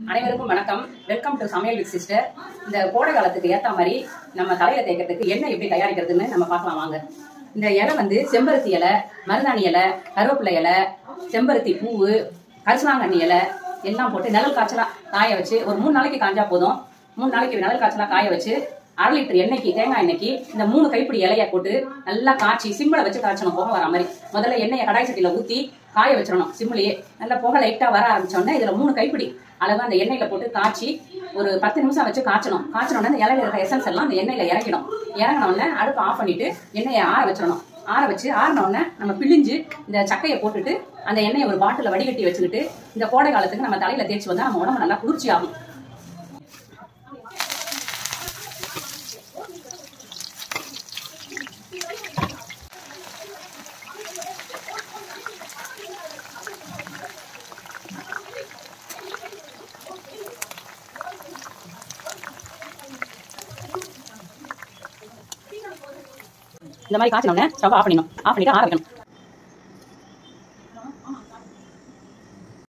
அனைவருக்கும் வணக்கம் welcome to Samayal with sister இந்த கோடை காலத்துக்கு ஏத்த மாதிரி நம்ம தலையில தேய்க்கிறதுக்கு எண்ணெய் எப்படி தயாரிக்கிறதுன்னு நம்ம பார்க்கலாம் வாங்க இந்த இலை வந்து செம்பருத்தி இலை மருதாணி இலை கருவேப்பிலை இலை செம்பருத்தி பூவு கரிசலாங்கண்ணி இலை எல்லாம் போட்டு நிழல் காய்ச்சலா காய வச்சு ஒரு மூணு நாளைக்கு காஞ்சா போதும் மூணு நாளைக்கு நிழல் காய்ச்சலா காய வச்சு அரை லிட்டர் எண்ணெய்க்கு தேங்காய் எண்ணெய்க்கு இந்த மூணு கைப்பிடி இலைய போட்டு நல்லா காய்ச்சி சிம்மில் வச்சு காய்ச்சணும் புகை வர மாதிரி முதல்ல எண்ணெயை கடாய் சட்டியில ஊத்தி காய வச்சிடணும் சிம்மிலேயே நல்லா புகை லைட்டா வர ஆரம்பிச்சோடனே இதுல மூணு கைப்பிடி அளவு அந்த எண்ணெயில போட்டு காய்ச்சி ஒரு பத்து நிமிஷம் வச்சு காய்ச்சணும் காய்ச்சணும்னா அந்த இலையில இருக்க எசன்ஸ் எல்லாம் அந்த எண்ணெயில இறங்கிடும் இறங்கின உடனே அடுப்பு ஆஃப் பண்ணிட்டு எண்ணெயை ஆற வச்சிடணும் ஆற வச்சு ஆறின உடனே நம்ம பிழிஞ்சு இந்த சக்கையை போட்டுட்டு அந்த எண்ணெயை ஒரு பாட்டில வடிகட்டி வச்சுக்கிட்டு இந்த கோடை காலத்துக்கு நம்ம தலையில தேய்ச்சி வந்தா நம்ம உடம்பு நல்லா குளிர்ச்சி ஆகும் இந்த மாதிரி காய்ச்சினோடனே ஸ்டவ் ஆஃப் பண்ணிடணும் ஆஃப் பண்ணிட்டு ஆற வைக்கணும்